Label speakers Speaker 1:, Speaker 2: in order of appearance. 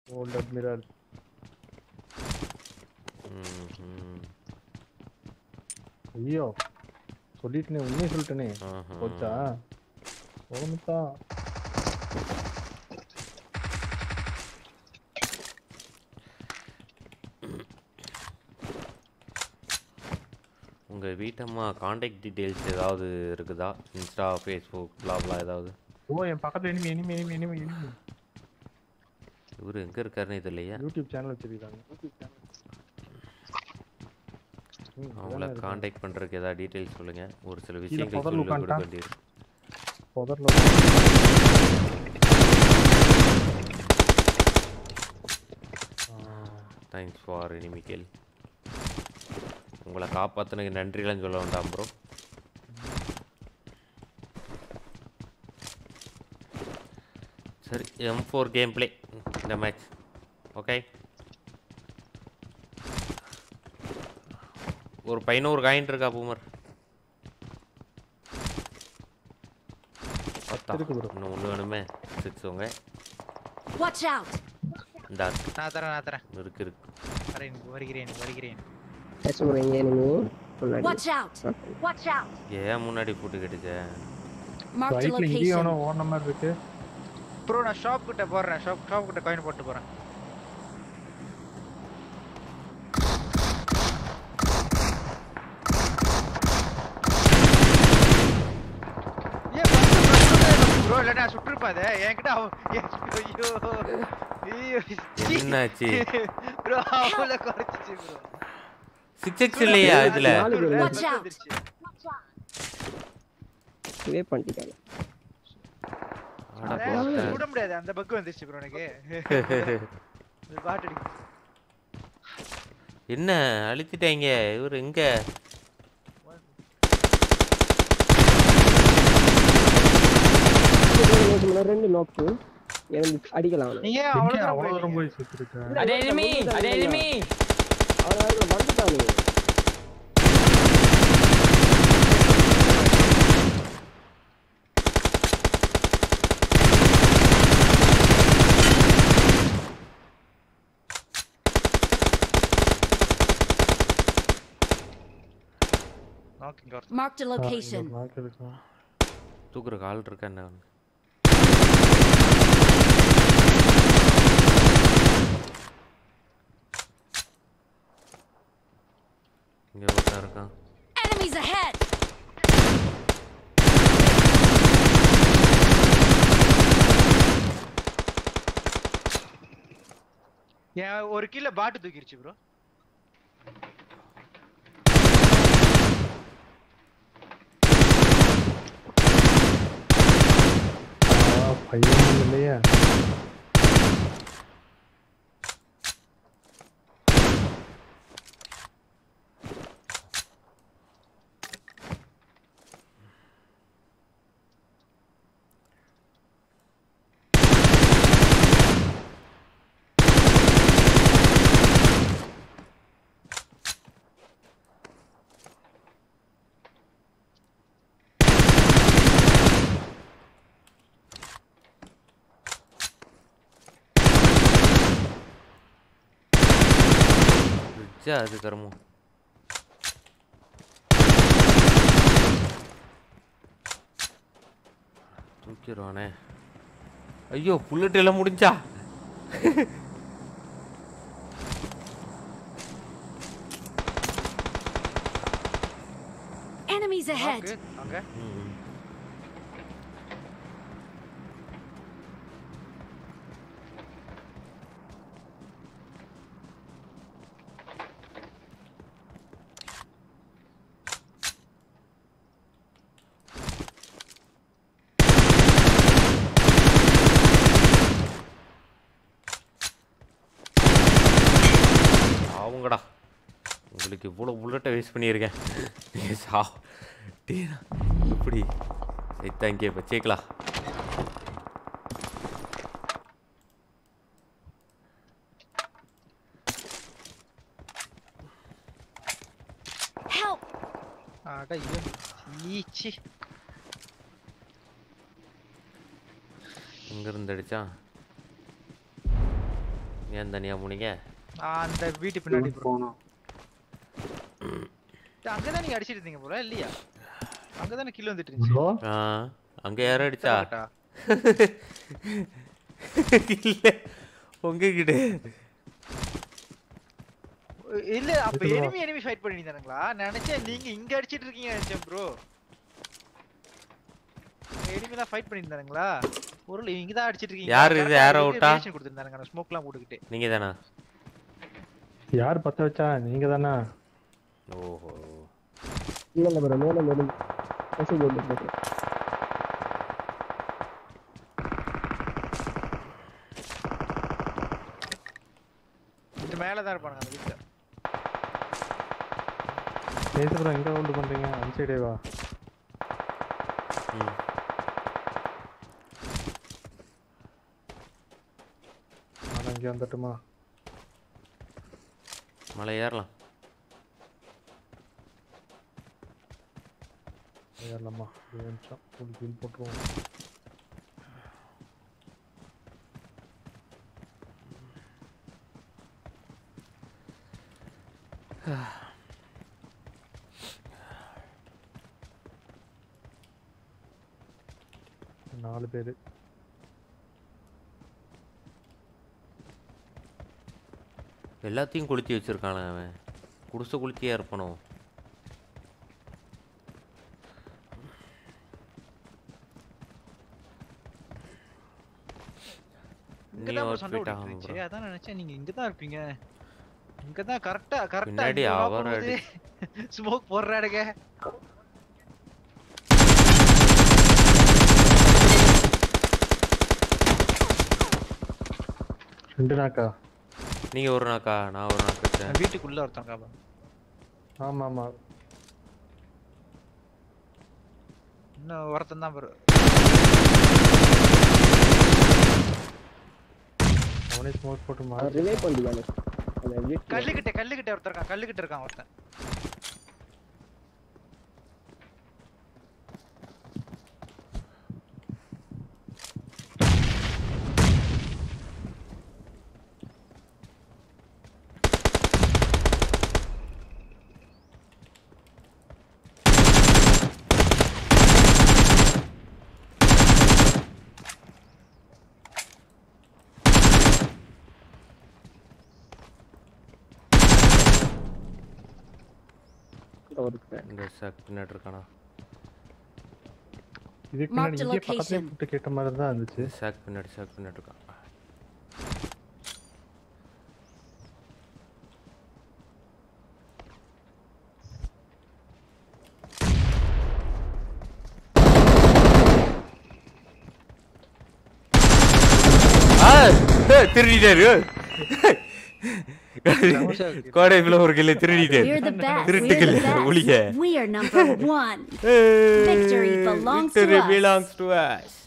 Speaker 1: Volt admiral
Speaker 2: ம்ஹும்.
Speaker 1: ஐயோ சொல்லிட்டனே உண்மையை சொல்லிட்டனே
Speaker 2: ஆஹா.
Speaker 1: போச்சா போகணுத்தா
Speaker 2: உங்க வீட்டம்மா காண்டாக்ட் டீடைல்ஸ் ஏதாவது இருக்குதா இன்ஸ்டா ஃபேஸ்புக் blah ஏதாவது
Speaker 1: ஓ என் பக்கத்துல enemy enemy enemy enemy enemy
Speaker 2: இவர் எங்க இருக்காருன்னு தெரியலையா
Speaker 1: யூடியூப் சேனல் வச்சிருக்காங்க யூடியூப் சேனல்
Speaker 2: அவங்கள காண்டாக்ட் பண்றதுக்கு ஏதாவது டீடைல்ஸ் சொல்லுங்க ஒரு சில
Speaker 1: கீழே
Speaker 2: விஷயங்கள்
Speaker 1: புதர்ல
Speaker 2: சொல்லி கொடுக்க
Speaker 1: உட்காந்துட்டான்.
Speaker 2: வேண்டியிருக்கு
Speaker 1: புதர்ல
Speaker 2: தேங்க்ஸ் ஃபார் எனிமிக்கல் உங்களை காப்பாத்துனதுக்கு நன்றிலாம் சொல்ல வேண்டாம் ப்ரோ சரி எம் ஃபோர் கேம் ப்ளே இந்த மேட்ச் ஓகே ஒரு பதினோரு காயின் இருக்கா பூமர் பத்தா
Speaker 1: இருக்கு bro.
Speaker 2: இன்னும் ஒன்று வேணுமே சிக்ஸ் உங்க
Speaker 3: Watch out!
Speaker 2: இந்த
Speaker 4: நான் தரேன் நான் தரேன்
Speaker 2: இருக்கு இருக்கு
Speaker 4: வரேன் வருகிறேன் வருகிறேன்
Speaker 5: டச் பண்ணுங்க enemy முன்னாடி
Speaker 3: Watch out! Watch out!
Speaker 2: ஏன் முன்னாடி போட்டு கட்டுச்ச
Speaker 3: Marked a
Speaker 1: ரைட்ல இங்கேயும்
Speaker 3: location.
Speaker 1: எவனோ ஓடுன மாதிரி இருக்கு
Speaker 4: ப்ரோ நான் ஷாப் கிட்ட போடுறேன் ஷாப் ஷாப் கிட்ட காயின் போட்டு போறேன் ப்ரோ இல்லடா சுட்டுருப்பா அதை என்கிட்ட அவ- ஐயோ ஐயோ
Speaker 2: என்னாச்சு
Speaker 4: ப்ரோ அவள குறைச்சிச்சு ப்ரோ
Speaker 2: சிக்ஸ் எக்ஸ் இல்லையா இதுல
Speaker 5: நாலு பேர்
Speaker 3: Watch out!
Speaker 5: இதே பண்ணிட்டாங்க
Speaker 2: அட
Speaker 4: அட,
Speaker 2: போட்டேன்.
Speaker 4: சுட முடியாது அந்த பக்கு வந்துருச்சு ப்ரோ எனக்கு இது பாட்டு அடி.
Speaker 2: என்ன அழுத்திட்டாங்க இவர் எங்க
Speaker 5: ரெண்டு நோக்கு எனக்கு அடிக்கலாம் அவனை.
Speaker 4: நீங்க
Speaker 1: எங்க
Speaker 4: அவ்வளவு தூரம்
Speaker 1: அவ்வளவு தூரம்
Speaker 4: போயிட்டீங்க.
Speaker 1: போய் சுத்திருக்க
Speaker 6: அதே enemy அதே enemy
Speaker 5: அவனை அவனை வந்துட்டானுங்க
Speaker 4: Okay, இங்க ஒருத்தன்.
Speaker 3: Marked a location.
Speaker 1: நாக்கு இருக்கு
Speaker 2: தூக்குற கால் இருக்கா என்ன இங்க ஒருத்தன் இருக்கான்
Speaker 3: Enemies ahead!
Speaker 4: என் ஒரு கீழ பாட்டு தூக்கிருச்சு ப்ரோ
Speaker 1: ஆ, பையன் இல்லையா
Speaker 2: ரிச்சா அது கருமம் தூக்கிடுவானே ஐயோ புல்லட் எல்லாம் முடிஞ்சா
Speaker 3: Enemies ahead!
Speaker 4: Okay, அங்க
Speaker 2: ம். சாவுங்கடா உங்களுக்கு இவ்வளோ புல்லட்டை வேஸ்ட் பண்ணியிருக்கேன் நீங்கள் சா டீனா எப்படி சரி தேங்க்யூ இப்போ சேர்க்கலாம்
Speaker 3: Help!
Speaker 4: அட இவன் ஈச்சி
Speaker 2: எங்கேருந்து அடிச்சா ஏன் தனியா போனீங்க
Speaker 4: அந்த வீட்டு பின்னாடி bro.
Speaker 1: போனோம்
Speaker 4: டேய், அங்கதான் நீங்க அடிச்சிட்டு இருந்தீங்க போல இல்லையா அங்கதானே கில் வந்துட்டு இருந்துச்சு
Speaker 1: ப்ரோ
Speaker 2: ஆ அங்க யாரும் அடிச்சா
Speaker 4: கரெக்டா?
Speaker 2: இல்ல உங்ககிட்ட
Speaker 4: இல்ல அப்ப
Speaker 1: இதுவா?
Speaker 4: enemy enemy ஃபைட் பண்ணிட்டானுங்களா நினைச்சேன் நீங்க இங்க அடிச்சிட்டு இருக்கீங்க நினைச்சேன் ப்ரோ enemy தான் ஃபைட் பண்ணிட்டானுங்களா பொருள் இங்க தான் அடிச்சிட்டு இருக்கீங்க
Speaker 2: யாரு இது?
Speaker 4: correct ஆ
Speaker 2: arrow
Speaker 4: இதுக்கு
Speaker 2: விட்டா?
Speaker 4: reaction கொடுத்திருந்தானுங்க ஸ்மோக்லாம் போட்டுக்கிட்டு
Speaker 2: நீங்க தானா
Speaker 1: யார் பத்த வச்சா நீங்க தானே
Speaker 2: ஓஹோ
Speaker 5: இல்ல இல்ல ப்ரோ மேல மேல மெசேஜ் வந்து போட்டு
Speaker 4: இது மேல தான் இருப்பானுங்க அந்த வீட்டுல
Speaker 1: பேசுறோம் எங்க ஹோல்டு பண்றீங்க அந்த சைடே வா
Speaker 2: ம்
Speaker 1: நான் இங்கே வந்துட்டுமா
Speaker 2: மலை ஏறலாம்
Speaker 1: ஏறலாமா ஒரு நிமிஷம் ஒரு கீழ் போட்டுருவோம் நாலு பேர்
Speaker 2: எல்லாத்தையும் கொளுத்தி வச்சிருக்கானே அவன் குடிசை குளுத்தியா இருப்பானோ
Speaker 4: இங்க
Speaker 2: நீ
Speaker 4: தான்
Speaker 2: outfit
Speaker 4: சண்டை ஓடிட்டு
Speaker 2: ஆகணும்
Speaker 4: இருந்துச்சு
Speaker 2: bro.
Speaker 4: அதான் நினைச்சேன் நீங்க இங்க தான் இருப்பீங்க இங்க தான் கரெக்டா கரெக்டா
Speaker 2: பின்னாடி அவர்
Speaker 4: ஸ்மோக் போடுறாடுங்க
Speaker 1: ரெண்டு நாக்கா
Speaker 2: நீங்க ஒரு நாக்கா நான் ஒரு நாக்கு வச்சேன்
Speaker 4: வீட்டுக்குள்ள ஒருத்தங்க பாருங்க.
Speaker 1: ஆமா ஆமா
Speaker 4: இன்னும் ஒருத்தன் தான் பாரு
Speaker 1: அவனே ஸ்மோக் போட்டு மாறி
Speaker 5: ரிவைவ் பண்ணிட்டானே அந்த வீட்டு
Speaker 4: கல்லுக்கிட்ட கல்லுக்கிட்ட ஒருத்தர் இருக்கான் கல்லுக்கிட்ட இருக்கான் ஒருத்தன்
Speaker 5: ஒருத்தன்
Speaker 2: இந்த சக் பின்னாடி இருக்கானா
Speaker 1: இதுக்கு
Speaker 3: Marked
Speaker 1: முன்னாடி
Speaker 3: a
Speaker 1: இங்கே பக்கத்துலேயே
Speaker 3: location.
Speaker 1: கூப்பிட்டு கேட்ட மாதிரி தான் இருந்துச்சு
Speaker 2: சாக் பின்னாடி சாக் பின்னாடி இருக்கான் ஆ, ஏ, திருடிட்டாரு கோடை ஒரு kilo திருடிட்டாரு
Speaker 3: We're the best. We're
Speaker 2: திருட்டு
Speaker 3: the
Speaker 2: கில்லு ஒளிய
Speaker 3: best. We are number one.
Speaker 2: Victory
Speaker 3: belongs to
Speaker 2: Victory
Speaker 3: us.
Speaker 2: belongs to us